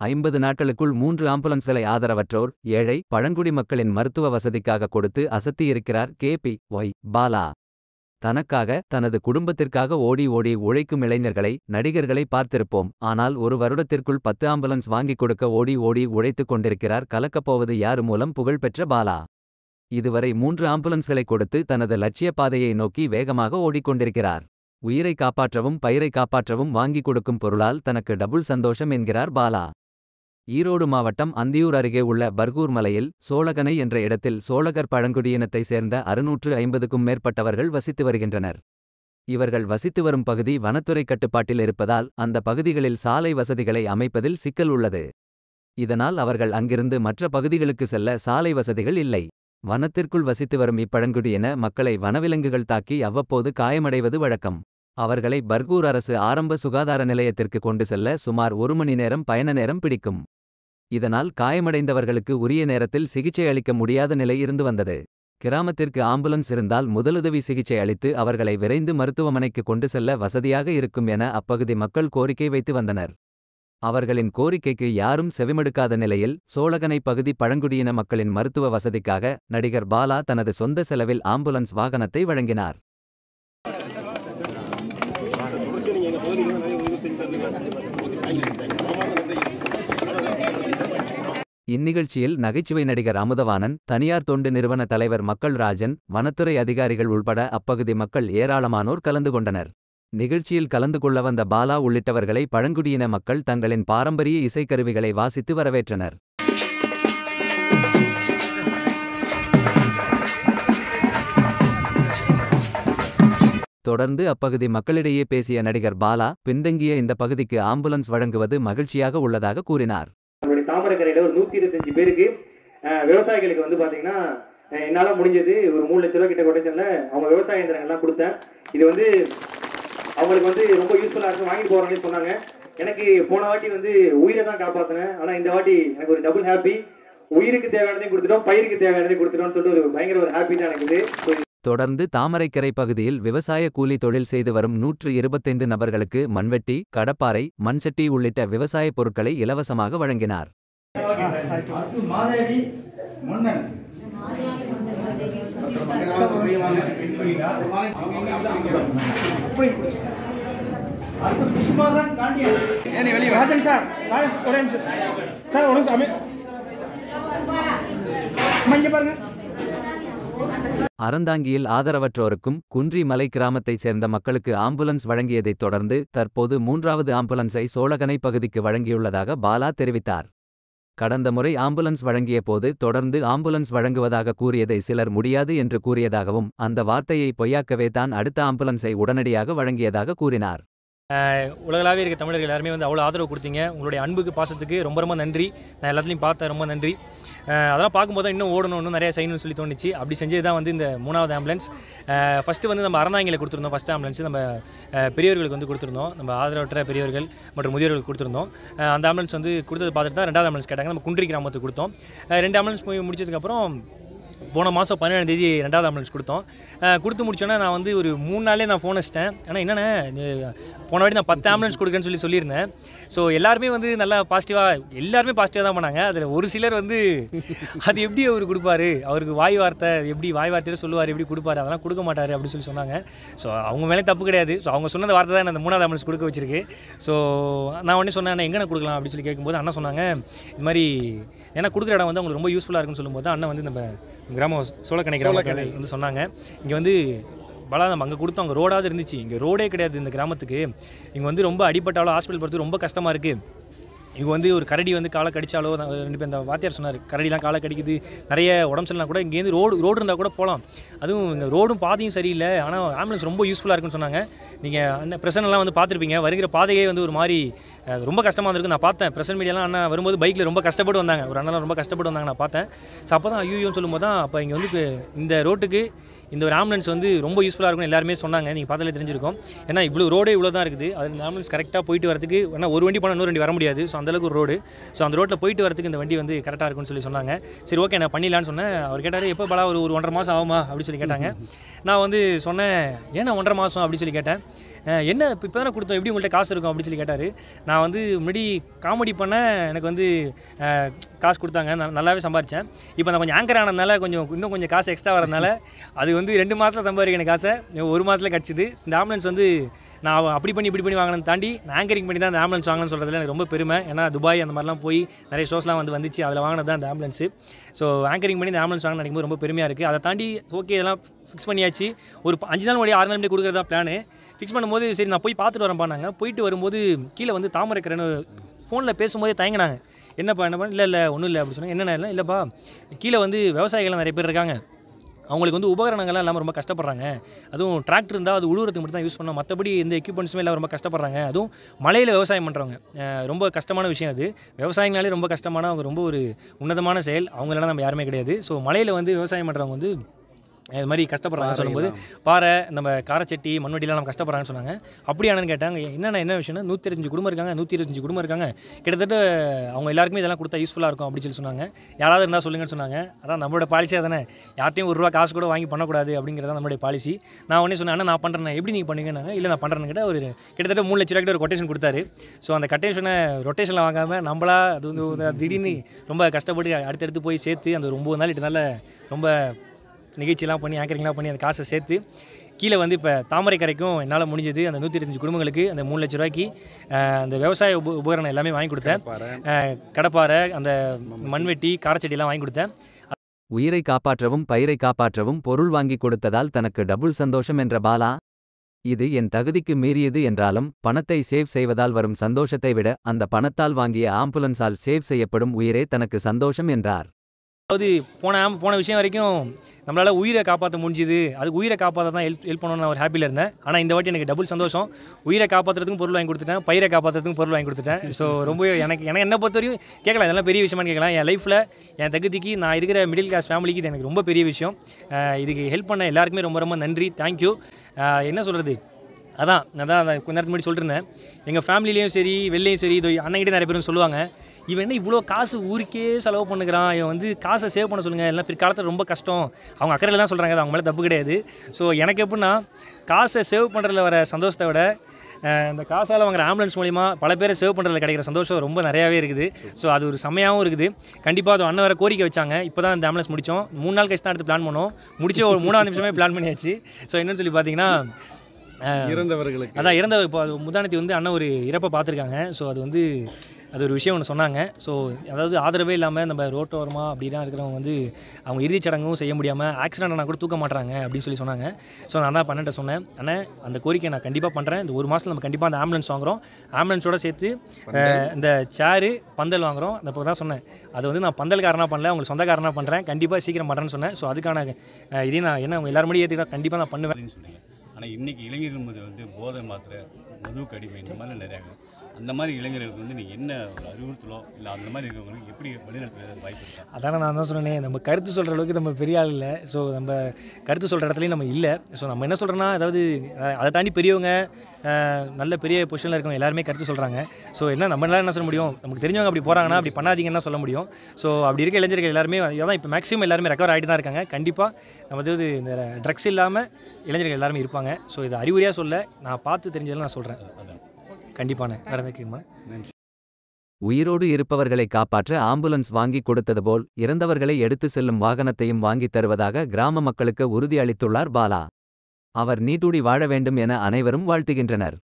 ஐம்பது நாட்களுக்குள் மூன்று ஆம்புலன்ஸ்களை ஆதரவற்றோர் ஏழை பழங்குடி மக்களின் மருத்துவ வசதிக்காக கொடுத்து அசத்தியிருக்கிறார் கே பி ஒய் பாலா தனக்காக தனது குடும்பத்திற்காக ஓடி ஓடி உழைக்கும் இளைஞர்களை நடிகர்களை பார்த்திருப்போம் ஆனால் ஒரு வருடத்திற்குள் பத்து ஆம்புலன்ஸ் வாங்கிக் கொடுக்க ஓடி ஓடி உழைத்துக் கொண்டிருக்கிறார் கலக்கப்போவது யாரு மூலம் புகழ்பெற்ற பாலா இதுவரை மூன்று ஆம்புலன்ஸ்களை கொடுத்து தனது லட்சிய பாதையை நோக்கி வேகமாக ஓடிக்கொண்டிருக்கிறார் உயிரை காப்பாற்றவும் பயிரை காப்பாற்றவும் வாங்கிக் கொடுக்கும் பொருளால் தனக்கு டபுள் சந்தோஷம் என்கிறார் பாலா ஈரோடு மாவட்டம் அந்தியூர் அருகே உள்ள பர்கூர் மலையில் சோழகனை என்ற இடத்தில் சோழகர் பழங்குடியினத்தைச் சேர்ந்த அறுநூற்று ஐம்பதுக்கும் மேற்பட்டவர்கள் வசித்து வருகின்றனர் இவர்கள் வசித்து வரும் பகுதி வனத்துறை கட்டுப்பாட்டில் இருப்பதால் அந்த பகுதிகளில் சாலை வசதிகளை அமைப்பதில் சிக்கல் உள்ளது இதனால் அவர்கள் அங்கிருந்து மற்ற பகுதிகளுக்கு செல்ல சாலை வசதிகள் இல்லை வனத்திற்குள் வசித்து வரும் இப்பழங்குடியின மக்களை வனவிலங்குகள் தாக்கி அவ்வப்போது காயமடைவது வழக்கம் அவர்களை பர்கூர் அரசு ஆரம்ப சுகாதார நிலையத்திற்கு கொண்டு செல்ல சுமார் ஒரு மணி நேரம் பயண நேரம் பிடிக்கும் இதனால் காயமடைந்தவர்களுக்கு உரிய நேரத்தில் சிகிச்சை அளிக்க முடியாத நிலை இருந்து வந்தது கிராமத்திற்கு ஆம்புலன்ஸ் இருந்தால் முதலுதவி சிகிச்சை அளித்து அவர்களை விரைந்து மருத்துவமனைக்கு கொண்டு செல்ல வசதியாக இருக்கும் என அப்பகுதி மக்கள் கோரிக்கை வைத்து வந்தனர் அவர்களின் கோரிக்கைக்கு யாரும் செவிமடுக்காத நிலையில் சோழகனை பகுதி பழங்குடியின மக்களின் மருத்துவ வசதிக்காக நடிகர் பாலா தனது சொந்த செலவில் ஆம்புலன்ஸ் வாகனத்தை வழங்கினார் இந்நிகழ்ச்சியில் நகைச்சுவை நடிகர் அமுதவாணன் தனியார் தொண்டு நிறுவன தலைவர் மக்கள் ராஜன் வனத்துறை அதிகாரிகள் உள்பட அப்பகுதி மக்கள் ஏராளமானோர் கலந்து கொண்டனர் நிகழ்ச்சியில் கலந்து கொள்ள வந்த பாலா உள்ளிட்டவர்களை பழங்குடியின மக்கள் தங்களின் பாரம்பரிய இசைக்கருவிகளை வாசித்து வரவேற்றனர் தொடர்ந்து அப்பகுதி மக்களிடையே பேசிய நடிகர் பாலா பின்தங்கிய இந்த பகுதிக்கு ஆம்புலன்ஸ் வழங்குவது மகிழ்ச்சியாக உள்ளதாக கூறினார் நம்மளுடைய தாமரக்கரையில் ஒரு நூற்றி இருபத்தஞ்சு பேருக்கு அஹ், விவசாயிகளுக்கு வந்து பார்த்தீங்கன்னா அஹ், என்னால முடிஞ்சது ஒரு மூணு லட்ச ரூபா கிட்ட கொட்டேஷன்ல அவங்க விவசாய இயந்திரங்கள்லாம் கொடுத்தேன் இது வந்து அவங்களுக்கு வந்து ரொம்ப யூஸ்ஃபுல்லாக இருக்கும் வாங்கி போகிறவங்களே சொன்னாங்க எனக்கு போன வாட்டி வந்து உயிரை தான் காப்பாற்றினேன் ஆனால் இந்த வாட்டி எனக்கு ஒரு டபுள் ஹாப்பி உயிருக்கு தேவையானதையும் கொடுத்துட்டோம் பயிருக்கு தேவையானதையும் கொடுத்துட்டோம்னு சொல்லிட்டு ஒரு பயங்கர ஒரு ஹாப்பி தான் எனக்கு இது So, தொடர்ந்து தாமரைக்கரை பகுதியில் விவசாய கூலி தொழில் செய்து வரும் நூற்று இருபத்தைந்து நபர்களுக்கு மண்வெட்டி கடப்பாரை மண்சட்டி உள்ளிட்ட விவசாயப் பொருட்களை இலவசமாக வழங்கினார் மாதேவி முன்னன் அடுத்து புஷ்பாதன் காண்டியன் ராஜன் சார் ராஜன் ஒரே நிமிஷம் சார் ஒரு நிமிஷம் அமை அம்மா, இங்க பாருங்க அறந்தாங்கியில் ஆதரவற்றோருக்கும் குன்றி மலை கிராமத்தைச் சேர்ந்த மக்களுக்கு ஆம்புலன்ஸ் வழங்கியதைத் தொடர்ந்து தற்போது மூன்றாவது ஆம்புலன்ஸை சோழகனை பகுதிக்கு வழங்கியுள்ளதாக பாலா தெரிவித்தார் கடந்த முறை ஆம்புலன்ஸ் வழங்கிய போது தொடர்ந்து ஆம்புலன்ஸ் வழங்குவதாக கூறியதை சிலர் முடியாது என்று கூறியதாகவும் அந்த வார்த்தையை பொய்யாக்கவே தான் அடுத்த ஆம்புலன்ஸை உடனடியாக வழங்கியதாக கூறினார் உலகளாவே இருக்க தமிழர்கள் எல்லாருமே வந்து அவ்வளோ ஆதரவு கொடுத்தீங்க உங்களுடைய அன்புக்கு பாசத்துக்கு ரொம்ப ரொம்ப நன்றி நான் எல்லாத்துலேயும் பார்த்தேன் ரொம்ப நன்றி அஹ் அதெல்லாம் பார்க்கும்போது தான் இன்னும் ஓடணும் இன்னும் நிறைய செய்யணும்னு சொல்லி தோணுச்சு அப்படி செஞ்சது தான் வந்து இந்த மூணாவது ஆம்புலன்ஸ் ஃபஸ்ட்டு வந்து நம்ம அறந்தாங்கில கொடுத்துருந்தோம் ஃபஸ்ட் ஆம்புலன்ஸ் நம்ம அஹ், பெரியவர்களுக்கு வந்து கொடுத்துருந்தோம் நம்ம ஆதரவற்ற பெரியவர்கள் மற்றும் முதியோர்களுக்கு கொடுத்துருந்தோம் அஹ், அந்த ஆம்புலன்ஸ் வந்து கொடுத்தது பார்த்துட்டு தான் ரெண்டாவது ஆம்புலன்ஸ் கேட்டாங்க நம்ம குன்றி கிராமத்துக்கு கொடுத்தோம் அஹ், ரெண்டு ஆம்புலன்ஸ் போய் முடிச்சதுக்கப்புறம் போன மாதம் பன்னெண்டாம் தேதி ரெண்டாவது ஆம்புலன்ஸ் கொடுத்தோம் அஹ் கொடுத்து முடிச்சோன்னே நான் வந்து ஒரு மூணு நாளே நான் ஃபோன் வச்சிட்டேன் ஆனால் என்னென்ன இது போன வாட்டி நான் பத்து ஆம்புலன்ஸ் கொடுக்குறேன்னு சொல்லி சொல்லியிருந்தேன் ஸோ எல்லாருமே வந்து நல்லா பாசிட்டிவாக எல்லாருமே பாசிட்டிவாக தான் பண்ணாங்க அதில் ஒரு சிலர் வந்து அது எப்படி அவர் கொடுப்பாரு அவருக்கு வாய் வார்த்தை எப்படி வாய் வார்த்தையில சொல்லுவார் எப்படி கொடுப்பாரு அதெல்லாம் கொடுக்க மாட்டார் அப்படின்னு சொல்லி சொன்னாங்க ஸோ அவங்க மேலே தப்பு கிடையாது ஸோ அவங்க சொன்னது வார்த்தை தான் அந்த மூணாவது ஆம்புலன்ஸ் கொடுக்க வச்சிருக்கு ஸோ நான் உடனே சொன்னேன் "அண்ணா, எங்கண்ணா கொடுக்கலாம் அப்படின்னு சொல்லி கேட்கும்போது அண்ணா சொன்னாங்க இது மாதிரி ஏன்னா கொடுக்குற இடம் வந்து அவங்களுக்கு ரொம்ப யூஸ்ஃபுல்லாக இருக்குன்னு சொல்லும்போது அண்ணன் வந்து நம்ம கிராமம் சோழக்கணை கிராமத்தில் வந்து சொன்னாங்க இங்கே வந்து பலா நம்ம அங்கே கொடுத்தோம் அங்கே ரோடாவது இருந்துச்சு இங்கே ரோடே கிடையாது இந்த கிராமத்துக்கு இங்கே வந்து ரொம்ப அடிபட்டாலோ ஹாஸ்பிட்டல் போகிறது ரொம்ப கஷ்டமாக இருக்குது இங்கே வந்து ஒரு கரடி வந்து காலை கடிச்சாலோ நான் ரெண்டு பேர் இந்த வாத்தியார் சொன்னார் கரடிலாம் காலை கடிக்குது நிறைய உடம்பு சரியில்லைனா கூட இங்கேருந்து ரோடு ரோடு இருந்தால் கூட போகலாம் அதுவும் இங்கே ரோடும் பாதையும் சரியில்லை ஆனால் ஆம்புலன்ஸ் ரொம்ப யூஸ்ஃபுல்லாக இருக்குன்னு சொன்னாங்க நீங்கள் அண்ணன் பிரசன்ட்லாம் வந்து பார்த்துருப்பீங்க வருகிற பாதையே வந்து ஒரு மாதிரி அஹ், ரொம்ப கஷ்டமாக இருந்திருக்கு நான் பார்த்தேன் பிரசன்ட் மீடியாலாம் அண்ணா வரும்போது பைக்கில் ரொம்ப கஷ்டப்பட்டு வந்தாங்க ஒரு அண்ணன் ரொம்ப கஷ்டப்பட்டு வந்தாங்க நான் பார்த்தேன் ஸோ அப்போ தான் ஐயோன்னு சொல்லும்போது தான் அப்போ இங்கே வந்து கு- இந்த ரோட்டுக்கு இந்த ஒரு ஆம்புலன்ஸ் வந்து ரொம்ப யூஸ்ஃபுல்லாக இருக்கும்னு எல்லாருமே சொன்னாங்க நீங்கள் பார்த்தாலே தெரிஞ்சிருக்கும் ஏன்னா இவ்வளோ ரோடே இவ்வளோ தான் இருக்குது அது இந்த ஆம்புலன்ஸ் கரெக்டாக போயிட்டு வரதுக்கு ஏன்னா ஒரு வண்டி போனால் இன்னொரு வண்டி வர முடியாது ஸோ அந்தளவுக்கு ஒரு ரோடு ஸோ அந்த ரோட்டில் போயிட்டு வரதுக்கு இந்த வண்டி வந்து கரெக்டாக இருக்கும்னு சொல்லி சொன்னாங்க சரி ஓகே நான் பண்ணிடலான்னு சொன்னேன் அவர் கேட்டார் எப்போ பலா ஒரு ஒரு ஒன்றரை மாதம் ஆகுமா அப்படின்னு சொல்லி கேட்டாங்க நான் வந்து சொன்னேன் ஏன்னா ஒன்றரை மாதம் அப்படின்னு சொல்லி கேட்டேன் அஹ் என்ன இப்போ இப்போ தானே கொடுத்தோம் எப்படி உங்கள்கிட்ட காசு இருக்கும் அப்படின்னு சொல்லி கேட்டார் நான் வந்து முன்னாடி காமெடி பண்ண எனக்கு வந்து அஹ், காசு கொடுத்தாங்க நான் நல்லாவே சம்பாரித்தேன் இப்போ நான் கொஞ்சம் ஆங்கர் ஆனதுனால கொஞ்சம் இன்னும் கொஞ்சம் காசு எக்ஸ்ட்ரா வரதுனால அது வந்து ரெண்டு மாதத்தில் சம்பாதிக்க எனக்கு காசை ஒரு மாதத்தில் கிடச்சிது இந்த ஆம்புலன்ஸ் வந்து நான் அப்படி பண்ணி இப்படி பண்ணி வாங்கினது தாண்டி நான் ஆங்கரிங் பண்ணி தான் இந்த ஆம்புலன்ஸ் வாங்கினு சொல்கிறதுல எனக்கு ரொம்ப பெருமை ஏன்னா துபாய் அந்த மாதிரிலாம் போய் நிறைய ஷோஸ்லாம் வந்து வந்துச்சு அதில் வாங்கினது தான் இந்த ஆம்புலன்ஸு ஸோ ஆங்கரிங் பண்ணி இந்த ஆம்புலன்ஸ் வாங்கின நினைக்கும் ரொம்ப பெருமையாக இருக்குது அதை தாண்டி ஓகே இதெல்லாம் ஃபிக்ஸ் பண்ணியாச்சு ஒரு ப- அஞ்சு நாள் முன்னாடி ஆறு நாள் முன்னாடி கொடுக்குறதா பிளானு ஃபிக்ஸ் பண்ணும்போது சரி நான் போய் பார்த்துட்டு வரேன் பண்ணாங்க போயிட்டு வரும்போது கீழே வந்து தாமரைக்கரன்னு ஃபோனில் பேசும்போதே தயங்கினாங்க என்னப்பா என்னப்பா இல்லை இல்லை ஒன்றும் இல்லை அப்படி சொன்னாங்க என்னென்ன இல்லை இல்லைப்பா கீழே வந்து விவசாயிகள்லாம் நிறைய பேர் இருக்காங்க அவங்களுக்கு வந்து உபகரணங்கள்லாம் இல்லாமல் ரொம்ப கஷ்டப்படுறாங்க அதுவும் டிராக்டர் இருந்தால் அது உழுவுறதுக்கு மட்டும் தான் யூஸ் பண்ணோம் மற்றபடி எந்த எக்யூப்மெண்ட்ஸுமே எல்லாம் ரொம்ப கஷ்டப்படுறாங்க அதுவும் மலையில் விவசாயம் பண்ணுறவங்க ரொம்ப கஷ்டமான விஷயம் அது விவசாயினாலே ரொம்ப கஷ்டமான அவங்க ரொம்ப ஒரு உன்னதமான செயல் அவங்களெல்லாம் நம்ம யாருமே கிடையாது ஸோ மலையில் வந்து விவசாயம் பண்ணுறவங்க வந்து இது மாதிரி கஷ்டப்படுறாங்கன்னு சொல்லும்போது பாறை நம்ம காரச்சட்டி மண்வெட்டிலாம் நம்ம கஷ்டப்படுறாங்கன்னு சொன்னாங்க அப்படியானு கேட்டாங்க என்னென்ன என்ன விஷயம்னா நூற்றி இருபத்தஞ்சு குடும்பம் இருக்காங்க நூற்றி இருபத்தஞ்சு குடும்பம் இருக்காங்க கிட்டத்தட்ட அவங்க எல்லாருக்குமே இதெல்லாம் கொடுத்தா யூஸ்ஃபுல்லாக இருக்கும் அப்படின்னு சொல்லி சொன்னாங்க யாராவது இருந்தால் சொல்லுங்கன்னு சொன்னாங்க அதான் நம்மளோட பாலிசியாக தானே யார்ட்டையும் ஒரு ரூபா காசு கூட வாங்கி பண்ணக்கூடாது அப்படிங்கிறத நம்மளுடைய பாலிசி நான் உடனே சொன்னேன் "அண்ணா, நான் பண்ணுறேன் எப்படி நீங்கள் பண்ணுங்கன்னாங்க இல்லை நான் பண்ணுறேன்னு கேட்டால் ஒரு கிட்டத்தட்ட மூணு லட்ச ரூபாய்க்கு ஒரு கொட்டேஷன் கொடுத்தாரு ஸோ அந்த கொட்டேஷனை ரொட்டேஷனில் வாங்காமல் நம்மளா அது வந்து ஒரு திடீர்னு ரொம்ப கஷ்டப்பட்டு அடுத்தடுத்து போய் சேர்த்து அந்த ஒரு ஒம்பது நாள் எட்டு நாளில் ரொம்ப நிகழ்ச்சியெல்லாம் பண்ணி ஆங்கரிங்லாம் பண்ணி அந்த காசை சேர்த்து கீழே வந்து இப்போ தாமரைக்கரைக்கும் என்னால் முடிஞ்சது அந்த நூற்றி இருபத்தஞ்சு குடும்பங்களுக்கு அந்த மூணு லட்ச ரூபாய்க்கு அஹ், அந்த விவசாய உப உபகரணம் எல்லாமே வாங்கி கொடுத்தேன் அஹ், கடப்பாரை அந்த மண்வெட்டி காரச்செடியெல்லாம் வாங்கி கொடுத்தேன் உயிரை காப்பாற்றவும் பயிரை காப்பாற்றவும் பொருள் வாங்கிக் கொடுத்ததால் தனக்கு டபுள் சந்தோஷம் என்ற பாலா இது என் தகுதிக்கு மீறியது என்றாலும் பணத்தை சேவ் செய்வதால் வரும் சந்தோஷத்தை விட அந்த பணத்தால் வாங்கிய ஆம்புலன்ஸால் சேவ் செய்யப்படும் உயிரே தனக்கு சந்தோஷம் என்றார் அதாவது போன ஆம் போன விஷயம் வரைக்கும் நம்மளால் உயிரை காப்பாற்ற முடிஞ்சுது அதுக்கு உயிரை காப்பாற்ற தான் ஹெல்ப் ஹெல்ப் பண்ணணும்னு நான் ஒரு ஹாப்பியில் இருந்தேன் ஆனால் இந்த வாட்டி எனக்கு டபுள் சந்தோஷம் உயிரை காப்பாற்றுறதுக்கும் பொருள் வாங்கி கொடுத்துட்டேன் பயிரை காப்பாற்றுறதுக்கும் பொருள் வாங்கி கொடுத்துட்டேன் ஸோ ரொம்ப எனக்கு எனக்கு என்ன பொறுத்த வரையும் கேட்கலாம் இதெல்லாம் பெரிய விஷயமான்னு கேட்கலாம் என் லைஃப்பில் என் தகுதிக்கு நான் இருக்கிற மிடில் கிளாஸ் ஃபேமிலிக்கு இது எனக்கு ரொம்ப பெரிய விஷயம் அஹ் இதுக்கு ஹெல்ப் பண்ண எல்லாருக்குமே ரொம்ப ரொம்ப நன்றி தேங்க்யூ என்ன சொல்கிறது அதான் அதான் அதான் கொஞ்ச நேரத்துக்கு முன்னாடி சொல்லிட்டு இருந்தேன் எங்கள் ஃபேமிலிலையும் சரி வெளிலையும் சரி இது அண்ணன்கிட்ட நிறைய பேரும் சொல்லுவாங்க இவன் என்ன இவ்வளோ காசு ஊருக்கே செலவு பண்ணுகிறான் இவன் வந்து காசை சேவ் பண்ண சொல்லுங்கள் எல்லாம் பிற்காலத்தில் ரொம்ப கஷ்டம் அவங்க அக்கறையில் தான் சொல்கிறாங்க அது அவங்க மேலே தப்பு கிடையாது ஸோ எனக்கு எப்படின்னா காசை சேவ் பண்ணுறதுல வர சந்தோஷத்தை விட அஹ், இந்த காசால் வாங்குற ஆம்புலன்ஸ் மூலிமா பல பேரை சேவ் பண்ணுறதுல கிடைக்கிற சந்தோஷம் ரொம்ப நிறையாவே இருக்குது ஸோ அது ஒரு செம்மையாகவும் இருக்குது கண்டிப்பாக அது அண்ணன் வேறு கோரிக்கை வச்சாங்க இப்போ தான் இந்த ஆம்புலன்ஸ் முடித்தோம் மூணு நாள் கழிச்சு தான் எடுத்து பிளான் பண்ணோம் முடிச்ச ஒரு மூணாவது நிமிஷமே பிளான் பண்ணியாச்சு ஸோ என்னன்னு சொல்லி பார்த்தீங்கன்னா அஹ், இறந்தவர்களுக்கு அதான் இறந்த இப்போ அது முந்தானத்தி வந்து அண்ணன் ஒரு இறப்பை பார்த்துருக்காங்க ஸோ அது வந்து அது ஒரு விஷயம் ஒன்று சொன்னாங்க ஸோ அதாவது ஆதரவே இல்லாமல் நம்ம ரோட்டோரமாக அப்படிலாம் இருக்கிறவங்க வந்து அவங்க இறுதிச் சடங்கும் செய்ய முடியாமல் ஆக்சிடென்ட் ஆனால் கூட தூக்க மாட்றாங்க அப்படின்னு சொல்லி சொன்னாங்க ஸோ நான் தான் பண்ணிட்ட சொன்னேன் அண்ணன் அந்த கோரிக்கை நான் கண்டிப்பாக பண்ணுறேன் இந்த ஒரு மாதத்தில் நம்ம கண்டிப்பாக அந்த ஆம்புலன்ஸ் வாங்குறோம் ஆம்புலன்ஸோட சேர்த்து அஹ், இந்த சேரு பந்தல் வாங்குறோம் அந்த இப்போ தான் சொன்னேன் அது வந்து நான் பந்தல்காரனாக பண்ணல உங்களுக்கு சொந்தக்காரனாக பண்ணுறேன் கண்டிப்பாக சீக்கிரம் பண்ணுறேன்னு சொன்னேன் ஸோ அதுக்கான அஹ், இதையும் நான் என்ன எல்லாரும் முன்னாடி ஏற்றிக்கிட்டா கண்டிப்பாக நான் பண்ணுவேன் அப்படின்னு சொன்னீங்க ஆனால் இன்னைக்கு இளைஞர்கள் மீது வந்து போதை மாத்திரை மதுவுக்கு அடிமை இந்த மாதிரி நிறையா இருக்கு. அந்த மாதிரி இளைஞர்களுக்கு வந்து நீங்கள் என்ன ஒரு அறிவுறுத்தலோ இல்லை அந்த மாதிரி இருக்கிறவங்களுக்கு எப்படி வழிநடத்துறது வாய்ப்பு இருக்கா அதானே நான் தான் சொன்னேனே நம்ம கருத்து சொல்கிற அளவுக்கு நம்ம பெரிய ஆள் இல்லை ஸோ நம்ம கருத்து சொல்கிற இடத்துலையும் நம்ம இல்லை ஸோ நம்ம என்ன சொல்கிறோன்னா அதாவது அஹ், அதை தாண்டி பெரியவங்க அஹ், நல்ல பெரிய பொசிஷனில் இருக்கவங்க எல்லாருமே கருத்து சொல்கிறாங்க ஸோ என்ன நம்மளால என்ன சொல்ல முடியும் நமக்கு தெரிஞ்சவங்க அப்படி போகிறாங்கன்னா அப்படி பண்ணாதீங்கன்னு தான் சொல்ல முடியும் ஸோ அப்படி இருக்க இளைஞர்கள் எல்லாருமே அதான் இப்போ மேக்ஸிமம் எல்லாருமே ரெக்கவர் ஆகிட்டு தான் இருக்காங்க கண்டிப்பாக நம்ம வந்து இந்த ட்ரக்ஸ் இல்லாமல் இளைஞர்கள் எல்லாருமே இருப்பாங்க ஸோ இது அறிகுறியாக சொல்ல நான் பார்த்து தெரிஞ்சதெல்லாம் நான் சொல்கிறேன் அதான் கண்டிப்பான வேறு எதாவது கேட்குமா உயிரோடு இருப்பவர்களை காப்பாற்ற ஆம்புலன்ஸ் வாங்கிக் கொடுத்தது போல் இறந்தவர்களை எடுத்து செல்லும் வாகனத்தையும் வாங்கித் தருவதாக கிராம மக்களுக்கு உறுதியளித்துள்ளார் பாலா அவர் நீடூடி வாழ வேண்டும் என அனைவரும் வாழ்த்துகின்றனர்